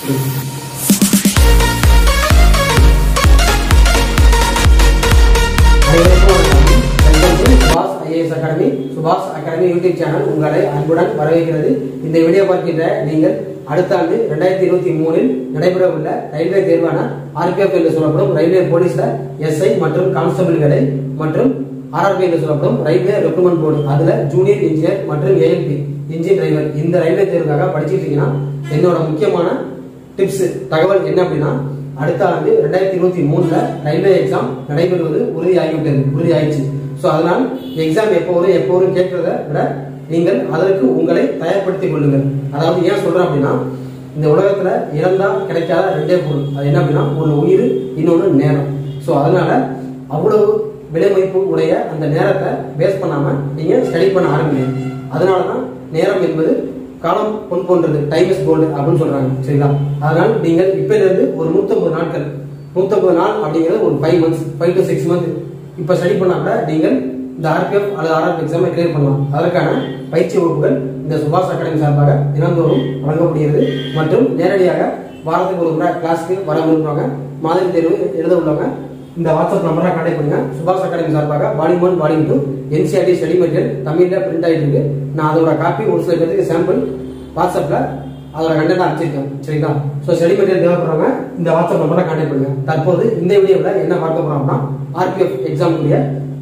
அனைவருக்கும் வணக்கம். Welcome to Subash IAS academy Subash academy YouTube channel உங்களை அன்புடன் வரவேற்கிறது இந்த வீடியோ பார்க்கின்ற நீங்கள் அடுத்த ஆண்டு ரெண்டாயிரத்தி இருபத்தி மூணில் நடைபெற உள்ள ரயில்வே தேர்வான ஆர்பிஎஃப் என்று சொல்லப்படும் ரயில்வே போலீஸ்ல எஸ்ஐ மற்றும் கான்ஸ்டபிள்களை மற்றும் ஆர்ஆர்பி என்று சொல்லப்படும் ரயில்வே ரெக்ரூட்மெண்ட் போர்டு அதுல ஜூனியர் இன்ஜினியர் மற்றும் ஏஎல்பி இன்ஜின் டிரைவர் இந்த ரயில்வே தேர்வுக்காக படிச்சிட்டு இருக்கீங்கன்னா என்னோட முக்கியமான டிப்ஸ் தகவல் என்ன அப்படின்னா அடுத்த ஆண்டு ரெண்டாயிரத்தி இருபத்தி மூணுல ரயில்வே எக்ஸாம் நடைபெறுவது உறுதியாகிவிட்டது உறுதியாயிடுச்சு ஸோ அதனால் எக்ஸாம் எப்போ வரும் எப்போ வரும் கேட்கறத விட நீங்கள் அதற்கு உங்களை தயார்படுத்திக் கொள்ளுங்கள் அதாவது ஏன் சொல்றேன் அப்படின்னா இந்த உலகத்துல இறந்தா கிடைக்காத ரெண்டே பொருள் அது என்ன அப்படின்னா ஒன்று உயிர் இன்னொன்று நேரம் ஸோ அதனால அவ்வளவு விலை மதிப்பு உடைய அந்த நேரத்தை வேஸ்ட் பண்ணாம நீங்க ஸ்டடி பண்ண ஆரம்பிங்க அதனால தான் நேரம் என்பது காலம் பொன் போன்றது டைம் இஸ் கோல்டு அப்படின்னு சொல்றாங்க சரிங்களா அதனால் நீங்கள் இப்பல இருந்து ஒரு 150 நாட்கள் 150 நாள் அப்படிங்கிறது ஒரு five months five to six month இப்ப ஸ்டடி பண்ணா கூட நீங்கள் இந்த ஆர்பிஎஃப் அல்லது ஆர்ஆர்எஃப் எக்ஸாமை கிளியர் பண்ணலாம் அதற்கான பயிற்சி வகுப்புகள் இந்த சுபாஷ் அகாடமி சார்பாக தினந்தோறும் வழங்கப்படுகிறது மற்றும் நேரடியாக வாரத்துக்கு ஒரு முறை கிளாஸ்க்கு வர விரும்புறவங்க மாதிரி தேர்வு எழுத உள்ளவங்க இந்த வாட்ஸ்அப் நம்பரை கான்டாக்ட் பண்ணுங்க சுபாஷ் அகாடமி சார்பாக volume one volume two NCERT study material தமிழ்ல பிரிண்ட் ஆயிட்டு இருக்கு நான் அதோட காப்பி ஒரு சில பேருக்கு சாம்பிள் வாட்ஸ்அப்ல அதோட கண்டென்ட் அனுப்பிச்சிருக்கேன் சரிங்களா ஸோ ஸ்டடி மெட்டீரியல் தேவைப்படுறவங்க இந்த வாட்ஸ்அப் நம்பரை கான்டாக்ட் பண்ணுங்க தற்போது இந்த வீடியோவில் என்ன பார்க்க போறோம்னா ஆர்பிஎஃப் எக்ஸாமுக்குரிய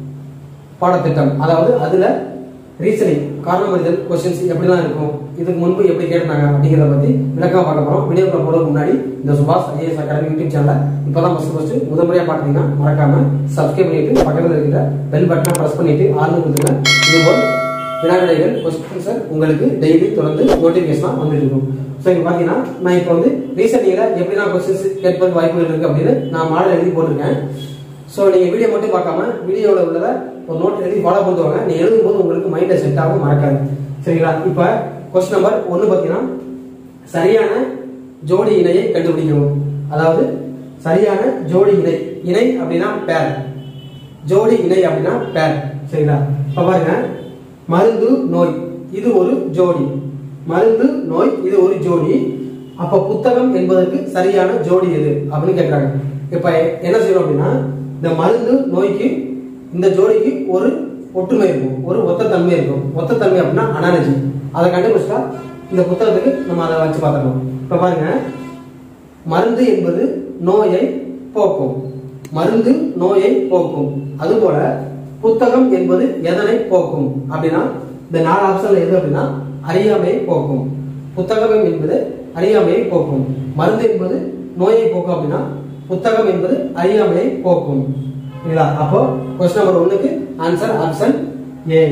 பாடத்திட்டம் அதாவது அதுல ரீசனிங் காரணமறிதல் கொஸ்டின்ஸ் எப்படிலாம் இருக்கும் இதுக்கு முன்பு எப்படி கேட்டாங்க அப்படிங்கிறத பத்தி விளக்கமா பார்க்க போறோம் வீடியோக்குள்ள போறதுக்கு முன்னாடி இந்த சுபாஷ் ஐஏஎஸ் அகாடமி யூடியூப் சேனலை இப்பதான் ஃபர்ஸ்ட் ஃபர்ஸ்ட் முதல் முறையா பாத்தீங்கன்னா மறக்காம சப்ஸ்கிரைப் பண்ணிட்டு பக்கத்துல இருக்கிற பெல் பட்டனை பிரஸ் பண்ணிட்டு ஆள்னு கொடுத்துங்க இதுபோல் வினாவிடைகள் கொஸ்டின்ஸ் உங்களுக்கு டெய்லி தொடர்ந்து நோட்டிபிகேஷனா வந்துட்டு இருக்கும் ஸோ இங்க பாத்தீங்கன்னா நான் இப்போ வந்து ரீசனிங்ல எப்படிலாம் கொஸ்டின்ஸ் கேட்பது வாய்ப்புகள் இருக்கு அப்படின்னு நான் மாடல் எழுதி போட்டிருக்கேன் ஸோ நீங்க வீடியோ மட்டும் பார்க்காம வீடியோவில் உள்ளதை ஒரு நோட் எழுதி ஃபாலோ பண்ணுவாங்க நீ எழுதும்போது உங்களுக்கு மைண்ட்ல செட் ஆகும் மறக்காது சரிங்களா இப்போ கொஸ்டின் நம்பர் ஒன்று பார்த்தீங்கன்னா சரியான ஜோடி இணையை கண்டுபிடிக்கணும் அதாவது சரியான ஜோடி இணை இணை அப்படின்னா பேர் ஜோடி இணை அப்படின்னா பேர் சரிங்களா இப்போ பாருங்க மருந்து நோய் இது ஒரு ஜோடி மருந்து நோய் இது ஒரு ஜோடி அப்ப புத்தகம் என்பதற்கு சரியான ஜோடி எது அப்படின்னு கேக்குறாங்க இப்ப என்ன செய்யணும் அப்படின்னா இந்த மருந்து நோய்க்கு இந்த ஜோடிக்கு ஒரு ஒற்றுமை இருக்கும் ஒரு ஒத்த தன்மை இருக்கும் ஒத்த தன்மை அப்படின்னா அனாலஜி அதை கண்டுபிடிச்சா இந்த புத்தகத்துக்கு நம்ம அதை வச்சு பார்த்துக்கணும் இப்ப பாருங்க மருந்து என்பது நோயை போக்கும் மருந்து நோயை போக்கும் அதுபோல புத்தகம் என்பது எதனை போக்கும் அப்படின்னா இந்த நாலு ஆப்ஷன்ல எது அப்படின்னா அறியாமையை போக்கும் புத்தகம் என்பது அறியாமையை போக்கும் மருந்து என்பது நோயை போக்கும் அப்படின்னா புத்தகம் என்பது அறியாமையை போக்கும் சரிங்களா அப்போ கொஸ்டின் நம்பர் ஒன்னுக்கு ஆன்சர் ஆப்ஷன் ஏ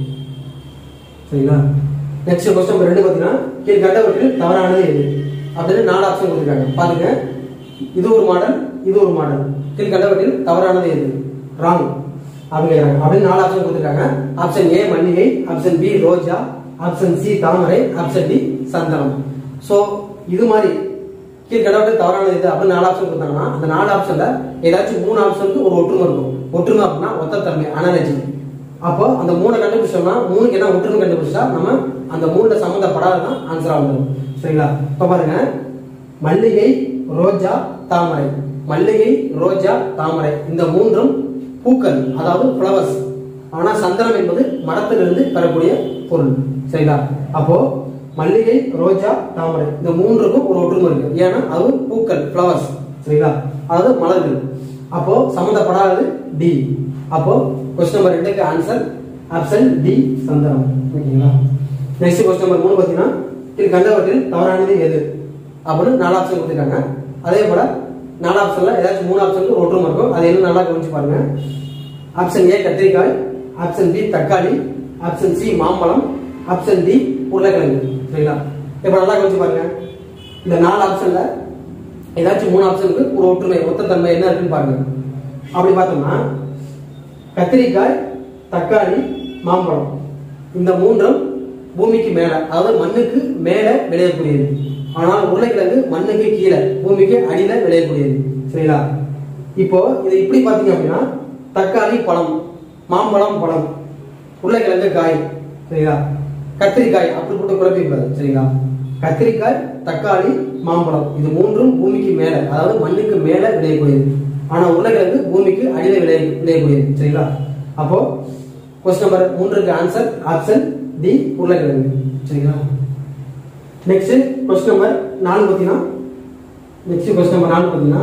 சரிங்களா நெக்ஸ்ட் கொஸ்டின் நம்பர் ரெண்டு பார்த்தீங்கன்னா கீழ்கண்டவற்றில் தவறானது எது அப்படின்னு நாலு ஆப்ஷன் கொடுத்துருக்காங்க பாருங்க இது ஒரு மாடல் இது ஒரு மாடல் கீழ்கண்டவற்றில் தவறானது எது ராங் அப்படிங்கிறாங்க அப்படின்னு நாலு ஆப்ஷன் கொடுத்துருக்காங்க ஆப்ஷன் ஏ மல்லிகை ஆப்ஷன் பி ரோஜா ஆப்ஷன் சி தாமரை ஆப்ஷன் டி சந்தனம் சோ இது மாதிரி கீழ்கண்டவற்றில் தவறானது எது அப்படின்னு நாலு ஆப்ஷன் கொடுத்தாங்கன்னா அந்த நாலு ஆப்ஷன்ல ஏதாச்சும் மூணு ஆப்ஷனுக்கு ஒரு ஒற்றுமை இருக்கும் ஒற்றுமை அப்படின்னா ஒத்த தன்மை அனாலஜி அப்போ அந்த மூணை கண்டுபிடிச்சோம்னா மூணுக்கு என்ன ஒற்றுமை கண்டுபிடிச்சா நம்ம அந்த மூணுல சம்மந்தப்படாதான் ஆன்சரா வந்துடும் சரிங்களா இப்ப பாருங்க மல்லிகை ரோஜா தாமரை மல்லிகை ரோஜா தாமரை இந்த மூன்றும் பூக்கள் அதாவது ஃப்ளவர்ஸ் ஆனா சந்தனம் என்பது மரத்திலிருந்து பெறக்கூடிய பொருள் சரிங்களா அப்போ மல்லிகை ரோஜா தாமரை இந்த மூன்றுக்கும் ஒரு ஒற்றுமை இருக்கு ஏன்னா அது பூக்கள் ஃப்ளவர்ஸ் சரிங்களா அதாவது மலர்கள் அப்போ சம்மந்தப்படாதது டி அப்போ கொஸ்டின் நம்பர் ரெண்டுக்கு ஆன்சர் ஆப்ஷன் டி சந்தனம் ஓகேங்களா நெக்ஸ்ட் கொஸ்டின் நம்பர் மூணு பார்த்தீங்கன்னா இது கண்டவற்றில் தவறானது எது அப்படின்னு நாலு ஆப்ஷன் கொடுத்துருக்காங்க அதே போல நாலு ஆப்ஷன்ல ஏதாச்சும் மூணு ஆப்ஷனுக்கு ஒரு ஒற்றுமை இருக்கும் அது என்ன நல்லா கவனிச்சு பாருங்க ஆப்ஷன் ஏ கத்திரிக்காய் ஆப்ஷன் பி தக்காளி ஆப்ஷன் சி மாம்பழம் ஆப்ஷன் டி உருளைக்கிழங்கு சரிங்களா இப்போ நல்லா கவனிச்சு பாருங்க இந்த நாலு ஆப்ஷன்ல ஏதாச்சும் மூணு ஆப்ஷனுக்கு ஒரு ஒற்றுமை ஒத்த தன்மை என்ன இருக்குன்னு பாருங்க அப்படி பார்த்தோம்னா கத்திரிக்காய் தக்காளி மாம்பழம் இந்த மூன்றும் பூமிக்கு மேல அதாவது மண்ணுக்கு மேல விளையக்கூடியது ஆனால் உருளைக்கிழங்கு மண்ணுக்கு கீழே பூமிக்கு அடியில விளையக்கூடியது சரிங்களா இப்போ இது இப்படி பாத்தீங்க அப்படின்னா தக்காளி பழம் மாம்பழம் பழம் உருளைக்கிழங்கு காய் சரிங்களா கத்திரிக்காய் அப்படி போட்டு குழப்பிக்கூடாது சரிங்களா கத்திரிக்காய் தக்காளி மாம்பழம் இது மூன்றும் பூமிக்கு மேல அதாவது மண்ணுக்கு மேல விளையக்கூடியது ஆனா உருளைக்கிழங்கு பூமிக்கு அடியில விளைய விளையக்கூடியது சரிங்களா அப்போ கொஸ்டின் நம்பர் மூன்றுக்கு ஆன்சர் ஆப்ஷன் டி உருளைக்கிழங்கு சரிங்களா நெக்ஸ்ட் கொஸ்டின் நம்பர் நாலு பார்த்தீங்கன்னா நெக்ஸ்ட் கொஸ்டின் நம்பர் நாலு பார்த்தீங்கன்னா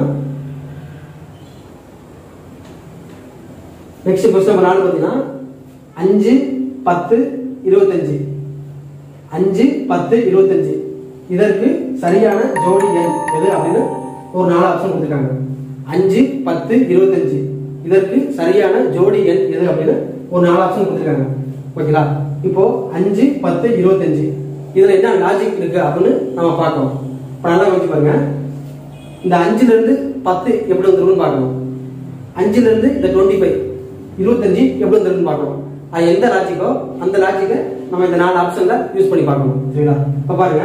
நெக்ஸ்ட் கொஸ்டின் நம்பர் நாலு பார்த்தீங்கன்னா அஞ்சு பத்து இருபத்தஞ்சு அஞ்சு பத்து இருபத்தஞ்சு இதற்கு சரியான ஜோடி எண் எது அப்படின்னு ஒரு நாலு ஆப்ஷன் கொடுத்துருக்காங்க அஞ்சு பத்து இருபத்தஞ்சு இதற்கு சரியான ஜோடி எண் எது அப்படின்னு ஒரு நாலு ஆப்ஷன் கொடுத்துருக்காங்க ஓகேங்களா இப்போ அஞ்சு பத்து இருபத்தஞ்சு இதுல என்ன லாஜிக் இருக்கு அப்படின்னு நம்ம பார்க்கணும் இப்போ நல்லா வச்சு பாருங்க இந்த அஞ்சுல இருந்து பத்து எப்படி வந்துருக்குன்னு பார்க்கணும் அஞ்சுல இருந்து இந்த டுவெண்ட்டி ஃபைவ் இருபத்தஞ்சு எப்படி வந்துருக்குன்னு பார்க்கணும் அது எந்த லாஜிக்கோ அந்த லாஜிக்கை நம்ம இந்த நாலு ஆப்ஷன்ல யூஸ் பண்ணி பார்க்கணும் சரிங்களா இப்போ பாருங்க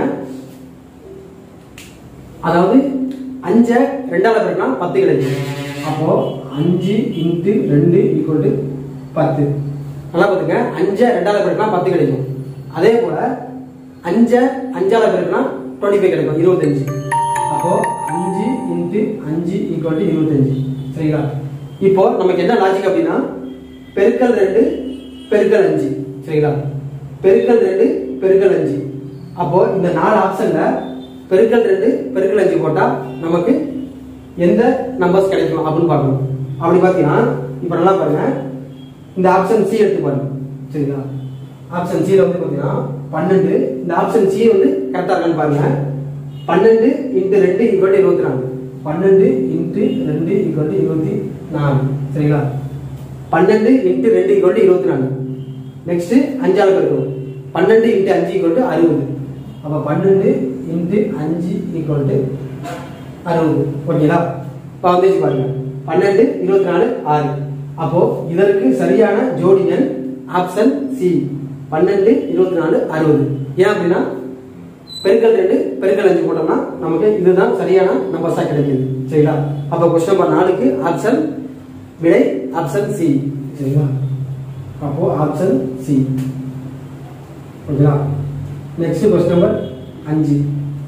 அதாவது அஞ்சை ரெண்டாவது பெருக்கினா பத்து கிடைக்கும் அப்போ அஞ்சு இன்ட்டு ரெண்டு ஈக்குவல் டு பத்து நல்லா பார்த்துங்க அஞ்சை ரெண்டாவது பெருக்கினா பத்து கிடைக்கும் அதே போல அஞ்சை அஞ்சாவது பெருக்கினா டுவெண்ட்டி ஃபைவ் கிடைக்கும் இருபத்தஞ்சு அப்போ அஞ்சு இன்ட்டு அஞ்சு ஈக்குவல் டு இருபத்தஞ்சு சரிங்களா இப்போ நமக்கு என்ன லாஜிக் அப்படின்னா பெருக்கல் ரெண்டு பெருக்கல் அஞ்சு சரிங்களா பெருக்கல் ரெண்டு பெருக்கல் அஞ்சு அப்போ இந்த நாலு ஆப்ஷன்ல பெருக்கல் ரெண்டு பெருக்கல் அஞ்சு போட்டா நமக்கு எந்த நம்பர்ஸ் கிடைக்கும் அப்படின்னு பார்க்கணும் அப்படி பார்த்தீங்கன்னா இப்போ நல்லா பாருங்க இந்த ஆப்ஷன் சி எடுத்து பாருங்க சரிங்களா ஆப்ஷன் சில வந்து பார்த்தீங்கன்னா பன்னெண்டு இந்த ஆப்ஷன் சி வந்து கரெக்டாக இருக்கான்னு பாருங்க பன்னெண்டு இன்ட்டு ரெண்டு ஈக்குவல் இருபத்தி நாலு பன்னெண்டு இன்ட்டு ரெண்டு ஈக்குவல் இருபத்தி நாலு சரிங்களா பன்னெண்டு இன்ட்டு ரெண்டு ஈக்குவல் இருபத்தி நாலு நெக்ஸ்ட் அஞ்சாவது பெருக்கணும் பன்னெண்டு இன்ட்டு அஞ்சு ஈக்குவல் அறுபது அப்போ பன்னெண்டு இன்ட்டு அஞ்சு ஈக்குவல் அறுபது ஓகேங்களா இப்போ வந்துச்சு பாருங்க பன்னெண்டு இருபத்தி நாலு ஆறு அப்போ இதற்கு சரியான ஜோடி எண் ஆப்ஷன் சி பன்னெண்டு இருபத்தி நாலு அறுபது ஏன் அப்படின்னா பெருக்கல் ரெண்டு பெருக்கல் அஞ்சு போட்டோம்னா நமக்கு இதுதான் சரியான நம்பர்ஸா கிடைக்குது சரிங்களா அப்போ கொஸ்டின் நம்பர் நாலுக்கு ஆப்ஷன் விடை ஆப்ஷன் சி சரிங்களா அப்போ ஆப்ஷன் சி ஓகேங்களா நெக்ஸ்ட் கொஸ்டின் நம்பர் அஞ்சு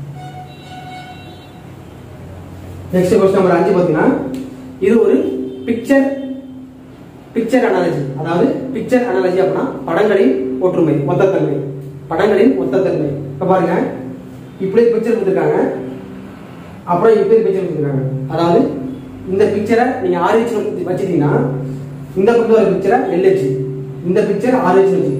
நெக்ஸ்ட் கொஸ்டின் நம்பர் அஞ்சு பார்த்தீங்கன்னா இது ஒரு பிக்சர் பிக்சர் அனாலஜி அதாவது பிக்சர் அனாலஜி அப்படின்னா படங்களின் ஒற்றுமை ஒத்தத்தன்மை படங்களின் ஒத்தத்தன்மை இப்போ பாருங்க இப்படி பிக்சர் கொடுத்துருக்காங்க அப்புறம் இப்படி பிக்சர் கொடுத்துருக்காங்க அதாவது இந்த பிக்சரை நீங்க ஆர்ஹெச் வச்சுட்டீங்கன்னா இந்த பக்கம் ஒரு பிக்சரை எல்ஹெச் இந்த பிக்சர் ஆர்ஹெச் வச்சு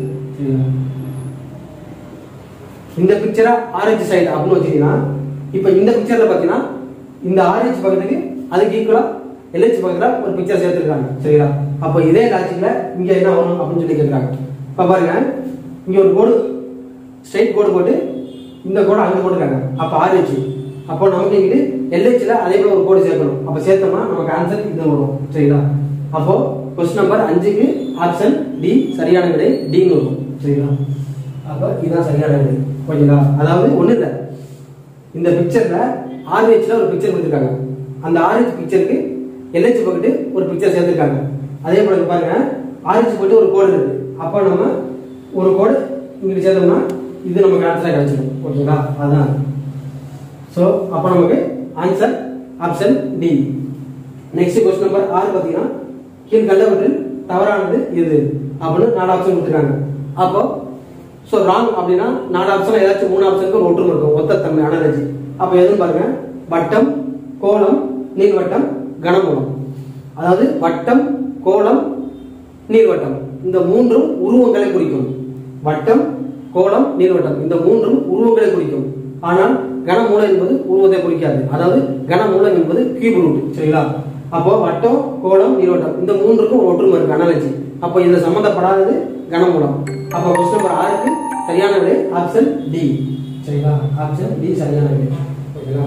இந்த பிக்சரை ஆர்ஹெச் சைடு அப்படின்னு வச்சுட்டீங்கன்னா இப்போ இந்த பிக்சர்ல பார்த்தீங்கன்னா இந்த ஆர்ஹெச் பக்கத்துக்கு அதுக்கு ஈக்குவலா எல்ஹெச் பக்கத்துல ஒரு பிக்சர் சேர்த்துருக்காங்க சரிங்களா அப்போ இதே லாஜிக்ல இங்க என்ன வரும் அப்படின்னு சொல்லி கேட்குறாங்க இப்போ பாருங்க இங்க ஒரு கோடு ஸ்ட்ரைட் கோடு போட்டு இந்த கோடு அங்க போட்டுருக்காங்க அப்போ ஆர்ஹெச் அப்போ நமக்கு இது எல்ஹெச்ல அதே போல ஒரு கோடு சேர்க்கணும் அப்போ சேர்த்தோம்னா நமக்கு ஆன்சர் இது வரும் சரிங்களா அப்போ கொஸ்டின் நம்பர் அஞ்சுக்கு ஆப்ஷன் டி சரியான விடை டின்னு வரும் சரிங்களா அப்போ இதுதான் சரியான விடை ஓகேங்களா அதாவது ஒன்றும் இல்லை இந்த பிக்சர்ல ஆர்ஹெச்ல ஒரு பிக்சர் கொடுத்துருக்காங்க அந்த ஆர்ஹெச் பிக்சருக்கு எல்ஹெச் பக்கத்து ஒரு பிக்சர் சேர்த்துருக்காங்க அதே போல இங்க பாருங்க ஆர்ஹெச் போட்டு ஒரு கோடு இருக்கு அப்போ நம்ம ஒரு கோடு இங்கிட்டு சேர்த்தோம்னா இது நமக்கு ஆன்சரா கிடைச்சிடும் ஓகேங்களா அதுதான் ஸோ அப்போ நமக்கு answer option D next question number ஆறு பார்த்தீங்கன்னா கீழ்கண்டவற்றில் தவறானது எது அப்படின்னு நாலு ஆப்ஷன் கொடுத்துருக்காங்க அப்போ ஸோ ராங் அப்படின்னா நாலு ஆப்ஷன் ஏதாச்சும் மூணு ஆப்ஷனுக்கு ஒரு ஒற்றுமை இருக்கும் ஒத்த தன்மை அனலஜி அப்போ எதுவும் பாருங்க வட்டம் கோலம் நீள்வட்டம் கனமூலம் அதாவது வட்டம் கோலம் நீள்வட்டம் இந்த மூன்றும் உருவங்களை குறிக்கும் வட்டம் கோலம் நீள்வட்டம் இந்த மூன்றும் உருவங்களை குறிக்கும் ஆனால் கனமூலம் என்பது உருவத்தை குறிக்காது அதாவது கனமூலம் என்பது கியூப் ரூட் சரிங்களா அப்போ வட்டம் கோலம் நீள்வட்டம் இந்த மூன்றுக்கும் ஒரு ஒற்றுமை இருக்கு அனாலஜி அப்போ இதுல சம்பந்தப்படாதது கனமூலம் அப்போ கொஸ்டின் நம்பர் ஆறுக்கு சரியான விடை ஆப்ஷன் டி சரிங்களா ஆப்ஷன் டி சரியான விடை ஓகேங்களா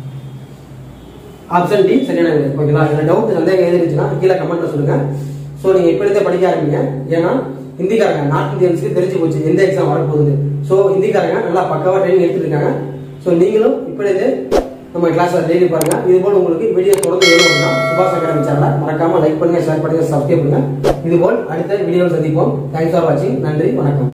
ஆப்ஷன் டி சரியான விடை ஓகேங்களா இதுல டவுட் சந்தேகம் எழுதிருச்சுன்னா கீழே கமெண்ட்ல சொல்லுங்க ஸோ நீங்க இப்படித்தே படிக்க ஆரம்பிங்க ஏன்னா ஹிந்திக்காரங்க நார்த் இந்தியன்ஸ்க்கு தெரிஞ்சு போச்சு எந்த எக்ஸாம் வரப்போகுது ஸோ ஹிந்திக்காரங்க நல்லா பக்காவா ட்ரைனிங் எடுத்துட்டு இருக்காங்க ஸோ நீங்களும் இப்படியே நம்ம கிளாஸ்ல டெய்லி பாருங்க இது போல உங்களுக்கு வீடியோ தொடர்ந்து வேணும் அப்படின்னா சுபாஷ் அகாடமி சேனலை மறக்காம லைக் பண்ணுங்க ஷேர் பண்ணுங்க சப்ஸ்கிரைப் பண்ணுங்க இது போல் அடுத்த வீடியோவில் சந்திப்போம் தேங்க்ஸ் ஃபார் வாட்சிங் நன்றி வணக்கம்